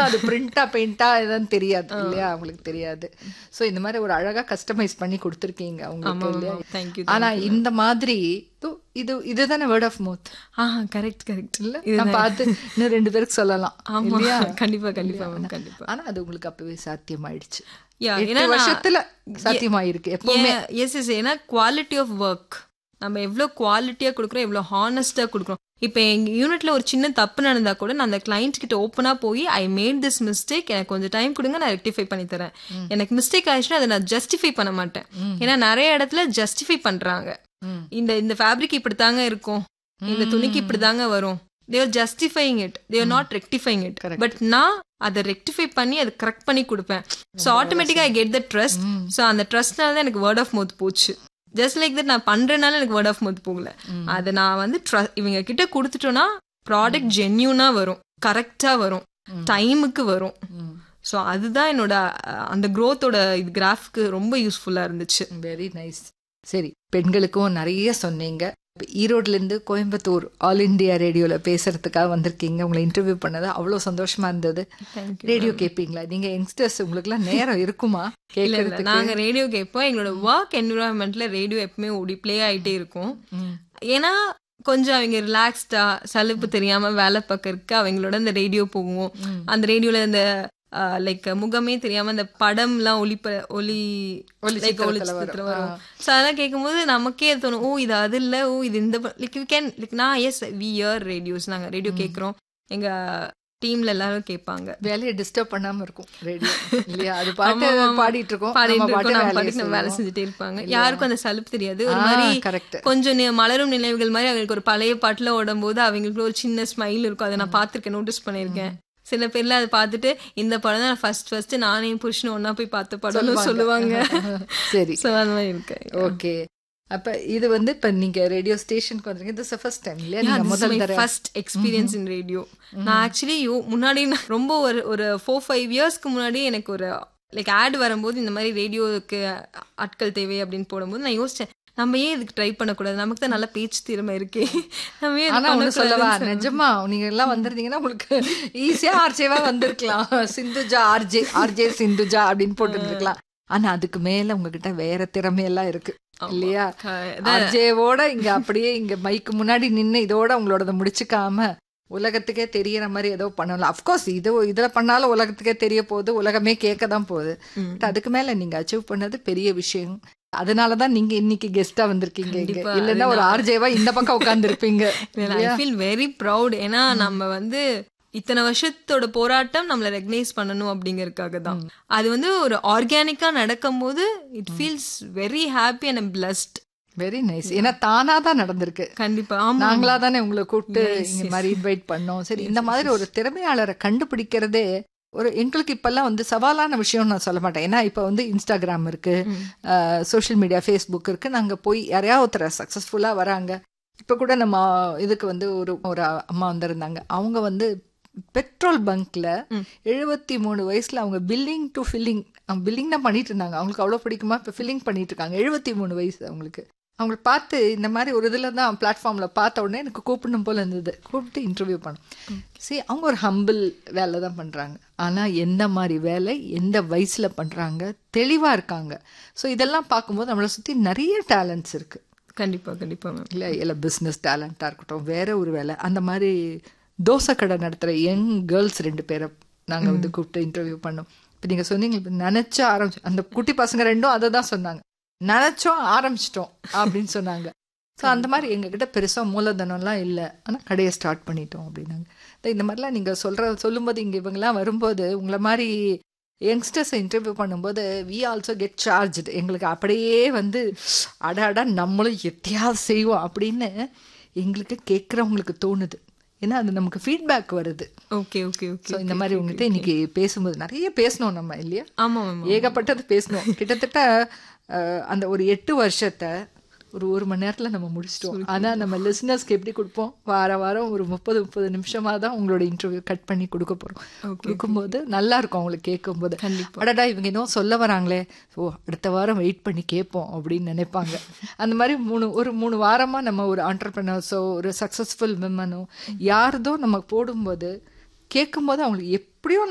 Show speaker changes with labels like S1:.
S1: இருந்தாலும் அது பிரிண்டா பெயிண்டா எதுன்னு தெரியாது இல்லையா அவங்களுக்கு தெரியாது சோ இந்த மாதிரி ஒரு அழகா கஸ்டமைஸ் பண்ணி கொடுத்துருக்கீங்க அவங்களுக்கு இல்லையா
S2: தேங்க்யூ
S1: ஆனா இந்த மாதிரி இதோ இது இதுதானே word of mouth
S2: ah correct correct
S1: இல்ல நான் பார்த்து இன்னும் ரெண்டு பேருக்கு சொல்லலாம்
S2: ஆமா
S1: இல்லையா
S2: கண்டிப்பா கண்டிப்பா மேம் கண்டிப்பா
S1: ஆனா அது உங்களுக்கு அப்பவே சாத்தியமாயிடுச்சு
S2: Yeah,
S1: எட்டு
S2: ஏன்னா நான்
S1: வருஷத்துல சாத்தியமாயிருக்கு எப்பவுமே
S2: எஸ் எஸ் ஏன்னா குவாலிட்டி ஆஃப் ஒர்க் நம்ம எவ்வளோ குவாலிட்டியாக கொடுக்குறோம் எவ்வளோ ஹானஸ்டாக கொடுக்குறோம் இப்போ எங்கள் யூனிட்ல ஒரு சின்ன தப்பு நடந்தா கூட நான் அந்த கிளைண்ட் கிட்ட ஓப்பனாக போய் ஐ மேட் திஸ் மிஸ்டேக் எனக்கு கொஞ்சம் டைம் கொடுங்க நான் ரெக்டிஃபை பண்ணி தரேன் எனக்கு மிஸ்டேக் ஆயிடுச்சுன்னா அதை நான் ஜஸ்டிஃபை பண்ண மாட்டேன் ஏன்னா நிறைய இடத்துல ஜஸ்டிஃபை பண்றாங்க
S1: ம்.
S2: இந்த இந்த ஃபேப்ரிக் இப்படி தாங்க இருக்கும் இந்த துணிக்கு இப்படி தாங்க வரும் they're justifying it they're not rectifying it but நான் அதை ரெக்டிஃபை பண்ணி அதை கரெக்ட் பண்ணி கொடுப்பேன் ஸோ ஆட்டோமேட்டிக்காக I get the trust so அந்த ட்ரஸ்ட்னால தான் எனக்கு வேர்ட் ஆஃப் மவுத் போச்சு ஜஸ்ட் லைக் தட் நான் பண்றதுனால எனக்கு வேர்ட் ஆஃப் மவுத் போகல அதை நான் வந்து trust- இவங்க கிட்ட கொடுத்துட்டோன்னா ப்ராடக்ட் ஜென்யூனா வரும் கரெக்டா வரும் டைமுக்கு வரும்
S1: ம்.
S2: ஸோ அதுதான் என்னோட அஹ், அந்த growth-ஓட இது கிராஃப்க்கு ரொம்ப யூஸ்ஃபுல்லா இருந்துச்சு
S1: வெரி நைஸ் சரி பெண்களுக்கும் நிறைய சொன்னீங்க இப்ப ஈரோட்ல இருந்து கோயம்புத்தூர் ஆல் இந்தியா ரேடியோல பேசுறதுக்காக வந்திருக்கீங்க உங்களை இன்டர்வியூ பண்ணது அவ்வளவு சந்தோஷமா இருந்தது ரேடியோ கேட்பீங்களா நீங்க யங்ஸ்டர்ஸ் உங்களுக்கு எல்லாம் நேரம் இருக்குமா
S2: இல்ல இல்ல
S1: கேட்கறதுக்கு
S2: நாங்க ரேடியோ கேட்போம் எங்களோட ஒர்க் என்விரான்மெண்ட்ல ரேடியோ எப்பவுமே ஓடி ப்ளே ஆயிட்டே இருக்கும்
S1: ம்.
S2: ஏன்னா கொஞ்சம் அவங்க ரிலாக்ஸ்டா சலுப்பு தெரியாம வேலை பார்க்கறதுக்கு அவங்களோட இந்த ரேடியோ போகும் அந்த ரேடியோல இந்த லைக் முகமே தெரியாம இந்த படம்லாம் ஒளிப்ப ஒளி லைக்
S1: ஒளிச்சித்திரத்துல
S2: ஒளிச்சித்திரத்துல
S1: வரும்.
S2: வரும் ஸோ அதெல்லாம் கேட்கும்போது நமக்கே அது தோணும் ஓ இது அது இல்ல ஓ இது இந்த லைக் வி கேன் லைக் நான் எஸ் வி இயர் ரேடியோஸ் நாங்க ரேடியோ கேட்குறோம் எங்க டீம்ல எல்லாரும் கேட்பாங்க
S1: வேலையை டிஸ்டர்ப் பண்ணாம இருக்கும் ரேடியோ இல்லையா அது பாட்டு
S2: ஆமா, ஆமா.
S1: பாடிட்டு இருக்கோம்
S2: பாடிட்டு
S1: நம்ம
S2: இருக்கோம், நம்ம
S1: பாட்டு
S2: பாட்டுக்கு நம்ம வேலை
S1: வேலை
S2: செஞ்சுட்டே இருப்பாங்க யாருக்கும் அந்த சலுப்பு தெரியாது ஒரு
S1: ஆ,
S2: மாதிரி
S1: correct.
S2: கொஞ்சம் நி- மலரும் நினைவுகள் மாதிரி அவங்களுக்கு ஒரு பழைய பாட்டுல ஓடும்போது அவங்களுக்கு ஒரு சின்ன ஸ்மைல் இருக்கும் அதை நான் பார்த்திருக்கேன் நோட்டீஸ் பண்ணியிருக்கேன் சில பேர்ல அதை பார்த்துட்டு இந்த படம் தான் ஃபர்ஸ்ட் ஃபர்ஸ்ட் நானே புருஷனும் ஒன்னா போய் பார்த்த படம்னு சொல்லுவாங்க
S1: சரி
S2: சோ அந்த மாதிரி இருக்கு
S1: ஓகே அப்ப இது வந்து இப்ப நீங்க ரேடியோ ஸ்டேஷனுக்கு வந்தீங்க இது ஃபர்ஸ்ட் டைம் இல்லையா நீங்க முதல் தடவை
S2: ஃபர்ஸ்ட் எக்ஸ்பீரியன்ஸ் இன் ரேடியோ நான் ஆக்சுவலி முன்னாடி நான் ரொம்ப ஒரு ஒரு ஃபோர் ஃபைவ் இயர்ஸ்க்கு முன்னாடி எனக்கு ஒரு லைக் ஆட் வரும்போது இந்த மாதிரி ரேடியோவுக்கு ஆட்கள் தேவை அப்படின்னு போடும்போது நான் யோசிச்சேன் நம்ம ஏன் இதுக்கு ட்ரை பண்ணக்கூடாது நமக்கு தான் நல்ல பேச்சு திறமை இருக்கே நம்ம ஏன் இது
S1: ஆனா ஒண்ணு சொல்லவா
S2: பண்ணக்கூடாதுன்னு
S1: நிஜமா நீங்க எல்லாம் வந்திருந்தீங்கன்னா உங்களுக்கு ஈஸியா ஆர்ஜேவா வந்திருக்கலாம் சிந்துஜா ஆர்ஜே ஆர்ஜே சிந்துஜா அப்படின்னு போட்டுருந்துருக்கலாம் ஆனா அதுக்கு மேல உங்ககிட்ட வேற திறமையெல்லாம் இருக்கு இல்லையா
S2: க-
S1: ஆர்ஜேவோட இங்க அப்படியே இங்க மைக்கு முன்னாடி நின்னு இதோட உங்களோட முடிச்சுக்காம உலகத்துக்கே தெரியற மாதிரி ஏதோ பண்ணலாம் அஃப்கோர்ஸ் இது இதுல பண்ணாலும் உலகத்துக்கே தெரிய போகுது உலகமே கேட்க தான் போகுது But அதுக்கு மேல நீங்க அச்சீவ் பண்ணது பெரிய விஷயம் அதனாலதான் நீங்க இன்னைக்கு கெஸ்டா வந்திருக்கீங்க இங்க
S2: கண்டிப்பா,
S1: இல்லன்னா ஒரு ஆர்ஜேவா இந்த பக்கம் உட்கார்ந்து இருப்பீங்க
S2: ஐ ஃபீல் வெரி ப்ரௌட் ஏன்னா நம்ம வந்து இத்தனை வருஷத்தோட போராட்டம் நம்மள ரெகனைஸ் பண்ணணும் அப்படிங்கறதுக்காக தான் அது வந்து ஒரு ஆர்கானிக்கா நடக்கும்போது it feels very happy and blessed
S1: very nice ஏன்னா தானா தான் நடந்திருக்கு
S2: கண்டிப்பா ஆமா
S1: நாங்களா தானே உங்களை கூப்பிட்டு இங்க மாதிரி இன்வைட் பண்ணோம் சரி இந்த மாதிரி ஒரு திறமையாளரை கண்டுபிடிக்கிறதே ஒரு எங்களுக்கு இப்பெல்லாம் வந்து சவாலான விஷயம் நான் சொல்ல மாட்டேன் ஏன்னா இப்போ வந்து இன்ஸ்டாகிராம் இருக்கு சோஷியல் மீடியா ஃபேஸ்புக் இருக்கு நாங்க போய் யாரையா ஒருத்தர் சக்சஸ்ஃபுல்லா வராங்க இப்போ கூட நம்ம இதுக்கு வந்து ஒரு ஒரு அம்மா வந்திருந்தாங்க அவங்க வந்து பெட்ரோல் பங்க்ல எழுபத்தி மூணு வயசுல அவங்க பில்லிங் டு ஃபில்லிங் பில்லிங் தான் பண்ணிட்டு இருந்தாங்க அவங்களுக்கு அவ்வளோ பிடிக்குமா இப்போ ஃபில்லிங் பண்ணிட்டு இருக்காங்க எழுபத்தி மூணு வயசு அவங்களுக்கு அவங்கள பார்த்து இந்த மாதிரி ஒரு இதில் தான் பிளாட்ஃபார்மில் பார்த்த உடனே எனக்கு கூப்பிடணும் போல இருந்தது கூப்பிட்டு இன்டர்வியூ பண்ணோம் சரி அவங்க ஒரு ஹம்பிள் வேலை தான் பண்ணுறாங்க ஆனால் எந்த மாதிரி வேலை எந்த வயசில் பண்ணுறாங்க தெளிவாக இருக்காங்க ஸோ இதெல்லாம் பார்க்கும்போது நம்மளை சுற்றி நிறைய டேலண்ட்ஸ் இருக்குது
S2: கண்டிப்பா கண்டிப்பா மேம்
S1: இல்லை இல்லை பிஸ்னஸ் டேலண்ட்டாக இருக்கட்டும் வேற ஒரு வேலை அந்த மாதிரி தோசை கடை நடத்துகிற யங் கேர்ள்ஸ் ரெண்டு பேரை நாங்கள் வந்து கூப்பிட்டு இன்டர்வியூ பண்ணோம் இப்போ நீங்கள் சொன்னீங்க இப்ப நினைச்சு ஆரம்பிச்சு அந்த குட்டி பசங்க ரெண்டும் அதை தான் சொன்னாங்க நினைச்சோம் ஆரம்பிச்சிட்டோம் அப்படின்னு சொன்னாங்க ஸோ அந்த மாதிரி எங்ககிட்ட பெருசாக மூலதனம்லாம் இல்லை ஆனால் கடையை ஸ்டார்ட் பண்ணிட்டோம் அப்படின்னாங்க இந்த- இந்த மாதிரிலாம் நீங்கள் சொல்கிற சொல்லும்போது இங்கே இவங்கெல்லாம் வரும்போது உங்களை மாதிரி யங்ஸ்டர்ஸை இன்டர்வியூ பண்ணும்போது வி ஆல்சோ கெட் சார்ஜ்டு எங்களுக்கு அப்படியே வந்து அட அட நம்மளும் எத்தையாவது செய்வோம் அப்படின்னு எங்களுக்கு கேட்குறவங்களுக்கு தோணுது ஏன்னா அது நமக்கு ஃபீட்பேக் வருது
S2: ஓகே ஓகே
S1: ஸோ
S2: ஓகே
S1: இந்த மாதிரி உங்ககிட்ட இன்னைக்கு பேசும்போது நிறைய பேசணும் நம்ம இல்லையா
S2: ஆமா மேம்
S1: ஏகப்பட்டது பேசணும் கிட்டத்தட்ட அஹ், அந்த ஒரு எட்டு வருஷத்தை ஒரு ஒரு மணி நேரத்துல நம்ம முடிச்சிட்டோம் ஆனா நம்ம லிசனர்ஸ்க்கு எப்படி கொடுப்போம் வார வாரம் ஒரு முப்பது முப்பது நிமிஷமா தான் உங்களோட இன்டர்வியூ கட் பண்ணி கொடுக்க போறோம் கொடுக்கும்போது நல்லா இருக்கும் அவங்களுக்கு கேட்கும்போது அடடா இவங்க இன்னும் சொல்ல வராங்களே ஓ அடுத்த வாரம் வெயிட் பண்ணி கேட்போம் அப்படின்னு நினைப்பாங்க அந்த மாதிரி மூணு ஒரு மூணு வாரமா நம்ம ஒரு ஆண்டர்பிரினர்ஸோ ஒரு சக்சஸ்ஃபுல் விமனோ யாரதோ நம்ம போடும்போது கேட்கும்போது அவங்களுக்கு எப்படியோ